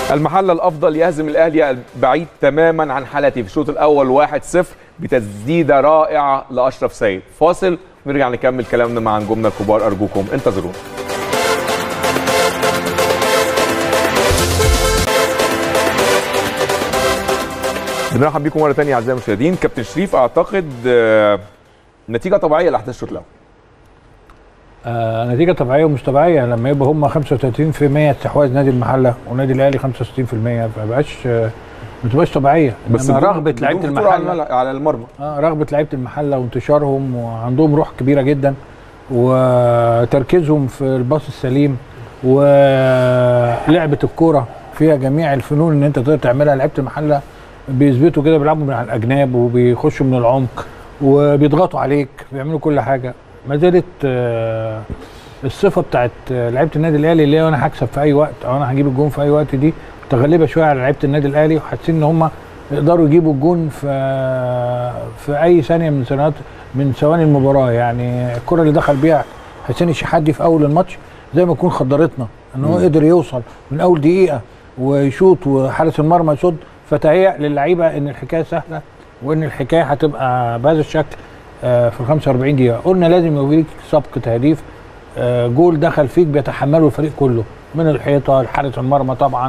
المحل الافضل يهزم الاهلي بعيد تماما عن حالته في الشوط الاول 1-0 بتسديده رائعه لاشرف سيد فاصل ونرجع نكمل كلامنا مع نجومنا الكبار ارجوكم انتظرونا بنرحب بيكم مره ثانيه اعزائي المشاهدين كابتن شريف اعتقد آه، نتيجه طبيعيه لاحداث الشوط الاول آه نتيجه طبيعيه ومش طبيعيه لما يبقى هم 35% استحواذ نادي المحله ونادي الاهلي 65% ما بقاش آه، ما تبقاش طبيعيه بس إنما بدون- رغبه بدون لعيبه خطورة على المحله الملعب- على المرمى اه رغبه لعيبه المحله وانتشارهم وعندهم روح كبيره جدا وتركيزهم في الباص السليم ولعبه الكوره فيها جميع الفنون ان انت تقدر تعملها لعيبه المحله بيثبتوا كده بيلعبوا من على الاجناب وبيخشوا من العمق وبيضغطوا عليك بيعملوا كل حاجه ما زالت آه، الصفه بتاعت آه، لعيبه النادي الاهلي اللي هي انا هكسب في اي وقت او انا هجيب الجون في اي وقت دي متغلبه شويه على لعيبه النادي الاهلي وحاسين ان هم يقدروا يجيبوا الجون في في اي ثانيه من ثانيات من ثواني المباراه يعني الكره اللي دخل بيها حسين الشحات في اول الماتش زي ما تكون خدرتنا ان هو مم. قدر يوصل من اول دقيقه ويشوط وحارس المرمى يصد فتهيأ للعيبه ان الحكايه سهله وان الحكايه هتبقى بهذا الشكل آه، في ال 45 دقيقه قلنا لازم يبقى ليك سبق تهديف آه، جول دخل فيك بيتحمله الفريق كله من الحيطه لحارس المرمى طبعا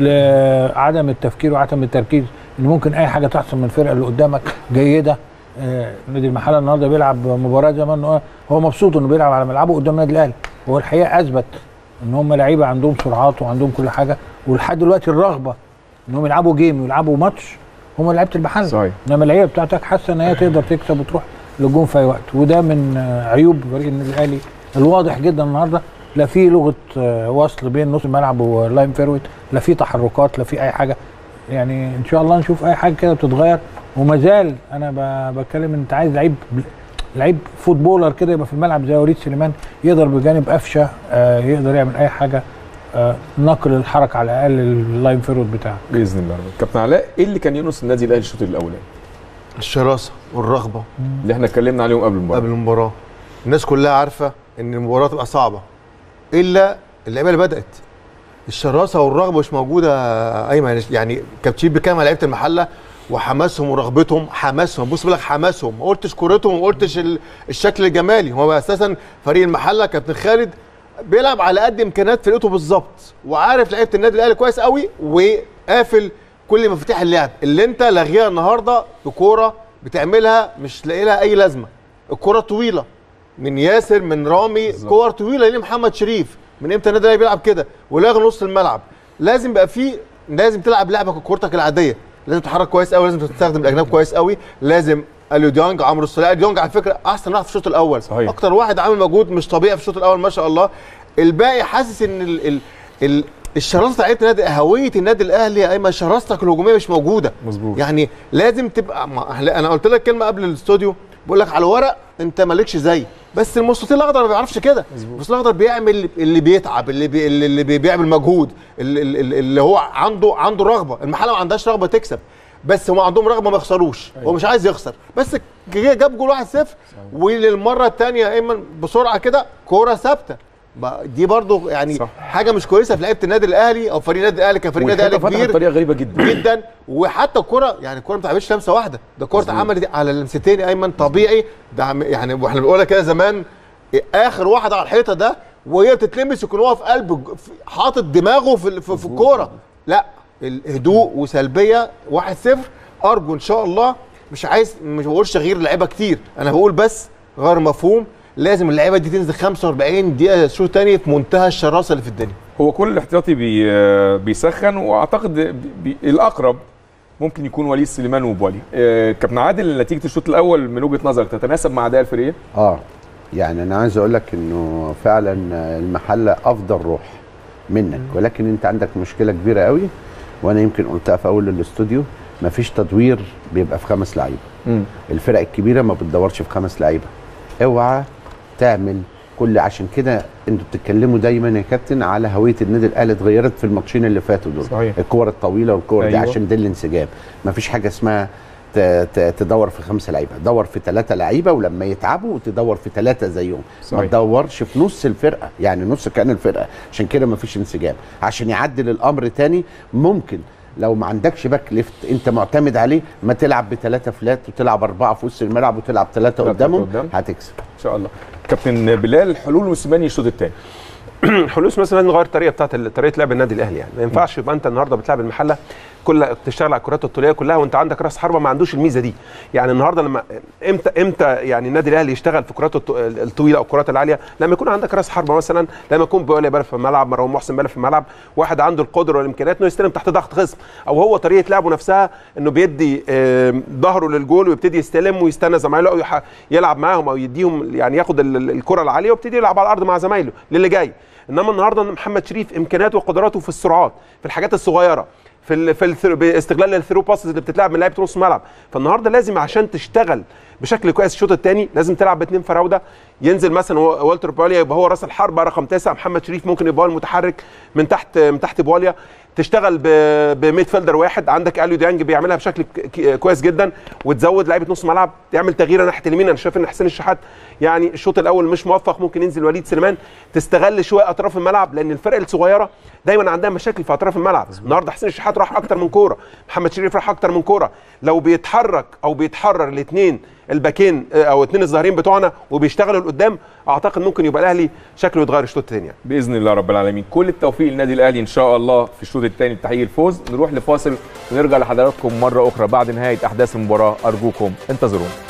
لعدم التفكير وعدم التركيز ان ممكن اي حاجه تحصل من الفرقه اللي قدامك جيده آه، نادي المحله النهارده بيلعب مباراه زي ما إنه هو مبسوط انه بيلعب على ملعبه قدام النادي الاهلي هو الحقيقه اثبت ان هم لعيبه عندهم سرعات وعندهم كل حاجه ولحد دلوقتي الرغبه انهم يلعبوا جيم ويلعبوا ماتش هم لعيبه المحله صحيح انما اللعيبه بتاعتك حاسه ان هي تقدر تكسب وتروح للجون في اي وقت وده من آه، عيوب فريق النادي الاهلي الواضح جدا النهارده لا في لغه آه، وصل بين نص الملعب واللاين فيرويد لا في تحركات لا في اي حاجه يعني ان شاء الله نشوف اي حاجه كده بتتغير وما زال انا ب- بتكلم ان انت عايز لعيب لعيب فوتبولر كده يبقى في الملعب زي وليد سليمان يقدر بجانب قفشه آه، يقدر يعمل اي حاجه آه، نقل الحركه على الاقل اللاين فيرويد بتاعه باذن الله كابتن علاء ايه اللي كان ينقص النادي الاهلي الشوط الاولاني الشراسه والرغبه اللي احنا اتكلمنا عليهم قبل المباراه قبل المباراه الناس كلها عارفه ان المباراه تبقى صعبه الا اللعيبه اللي بدات الشراسه والرغبه مش موجوده ايمن يعني كابتشيب بيتكلم على لعيبه المحله وحماسهم ورغبتهم حماسهم بص بقول لك حماسهم ما قلتش كورتهم ما قلتش ال- الشكل الجمالي هو اساسا فريق المحله كابتن خالد بيلعب على قد امكانيات فرقته بالظبط وعارف لعيبه النادي الاهلي كويس قوي وقافل كل مفاتيح اللعب اللي انت لاغيها النهارده بكوره بتعملها مش لاقي لها اي لازمه الكره طويله من ياسر من رامي بالظبط. كور طويله لمحمد شريف من امتى النادي الاهلي بيلعب كده ولاغي نص الملعب لازم يبقى في لازم تلعب لعبك كورتك العاديه لازم تتحرك كويس قوي لازم تستخدم الاجناب كويس قوي لازم اليو ديونج عمرو السوليه اليو ديونج على فكره احسن واحد في الشوط الاول صحيح. اكتر واحد عامل مجهود مش طبيعي في الشوط الاول ما شاء الله الباقي حاسس ان ال ال ال الشراسه بتاعت النادي هويه النادي الاهلي يا ايمن شراستك الهجوميه مش موجوده مظبوط يعني لازم تبقى ما انا قلت لك كلمه قبل الاستوديو بقول لك على الورق انت مالكش زي بس المستطيل الاخضر ما بيعرفش كده المستطيل الاخضر بيعمل اللي بيتعب اللي بي اللي اللي بي- بيعمل مجهود اللي, اللي اللي هو عنده عنده رغبه المحله ما عندهاش رغبه تكسب بس هم عندهم رغبه ما يخسروش هو مش عايز يخسر بس جه جاب جول 1-0 وللمره الثانيه ايمن بسرعه كده كوره ثابته بقى دي برضو يعني صح. حاجه مش كويسه في لعيبه النادي الاهلي او فريق النادي الاهلي كفريق نادي والحيطة الاهلي فتحت كبير بطريقه غريبه جدا جدا وحتى الكره يعني الكره ما اتعملتش لمسه واحده ده الكره مظبوط. اتعملت على لمستين ايمن طبيعي ده عم- يعني واحنا بنقولها كده زمان اخر واحد على الحيطه ده وهي بتتلمس يكون هو في قلب الج- في- حاطط دماغه في ال- في, في الكوره لا الهدوء وسلبيه 1-0 ارجو ان شاء الله مش عايز مش بقولش تغيير لعيبه كتير انا بقول بس غير مفهوم لازم اللعيبه دي تنزل 45 دقيقه شوط تاني في منتهى الشراسه اللي في الدنيا هو كل الاحتياطي بي بيسخن واعتقد بي بي الاقرب ممكن يكون وليد سليمان وبولي آه، كابتن عادل نتيجه الشوط الاول من وجهه نظرك تتناسب مع اداء الفريقين اه يعني انا عايز اقول لك انه فعلا المحله افضل روح منك ولكن انت عندك مشكله كبيره قوي وانا يمكن قلتها في اول الاستوديو مفيش تدوير بيبقى في خمس لعيبه الفرق الكبيره ما بتدورش في خمس لعيبه اوعى تعمل كل عشان كده انتوا بتتكلموا دايما يا كابتن على هويه النادي الاهلي اتغيرت في الماتشين اللي فاتوا دول صحيح. الكور الطويله والكور دي أيوة. عشان ده الانسجام مفيش حاجه اسمها ت- ت- تدور في خمسه لعيبه دور في ثلاثه لعيبه ولما يتعبوا تدور في ثلاثه زيهم ما صحيح. تدورش في نص الفرقه يعني نص كان الفرقه عشان كده ما فيش انسجام عشان يعدل الامر تاني ممكن لو ما عندكش باك ليفت انت معتمد عليه ما تلعب بثلاثه فلات وتلعب اربعه في وسط الملعب وتلعب ثلاثه ثلاثة قدامهم قدام. هتكسب ان شاء الله كابتن بلال حلول موسيماني الشوط الثاني حلوس مثلا لازم نغير الطريقه بتاعت ال- طريقه لعب النادي الاهلي يعني ما ينفعش يبقى انت النهارده بتلعب المحله كل تشتغل على الكرات الطوليه كلها وانت عندك راس حربه ما عندوش الميزه دي يعني النهارده لما امتى امتى يعني النادي الاهلي يشتغل في الكرات الط- الطويله او الكرات العاليه لما يكون عندك راس حربه مثلا لما يكون بيولي بقى في الملعب مروان محسن بقى في الملعب واحد عنده القدره والامكانيات انه يستلم تحت ضغط خصم او هو طريقه لعبه نفسها انه بيدي آم، ظهره للجول ويبتدي يستلم ويستنى زمايله او يح- يلعب معاهم او يديهم يعني ياخد ال- ال- الكره العاليه ويبتدي يلعب على الارض مع زمايله للي جاي انما النهارده محمد شريف امكانياته وقدراته في السرعات في الحاجات الصغيره في ال في الثرو باستغلال الثرو باسز اللي بتتلعب من لعيبه نص الملعب فالنهارده لازم عشان تشتغل بشكل كويس الشوط الثاني لازم تلعب باثنين فراوده ينزل مثلا هو- والتر بواليا يبقى هو راس الحربه رقم تسعه محمد شريف ممكن يبقى هو المتحرك من تحت من تحت بواليا تشتغل ب- بميد فيلدر واحد عندك اليو ديانج بيعملها بشكل ك- ك- كويس جدا وتزود لعيبه نص ملعب تعمل تغيير ناحيه اليمين انا شايف ان حسين الشحات يعني الشوط الاول مش موفق ممكن ينزل وليد سليمان تستغل شويه اطراف الملعب لان الفرق الصغيره دايما عندها مشاكل في اطراف الملعب النهارده حسين الشحات راح اكتر من كوره محمد شريف راح اكتر من كوره لو بيتحرك او بيتحرر الاثنين الباكين آه، او اثنين الظاهرين بتوعنا وبيشتغلوا لقدام اعتقد ممكن يبقى الاهلي شكله يتغير الشوط الثاني يعني. باذن الله رب العالمين كل التوفيق للنادي الاهلي ان شاء الله في الشوط الثاني بتحقيق الفوز نروح لفاصل ونرجع لحضراتكم مره اخرى بعد نهايه احداث المباراه ارجوكم انتظرونا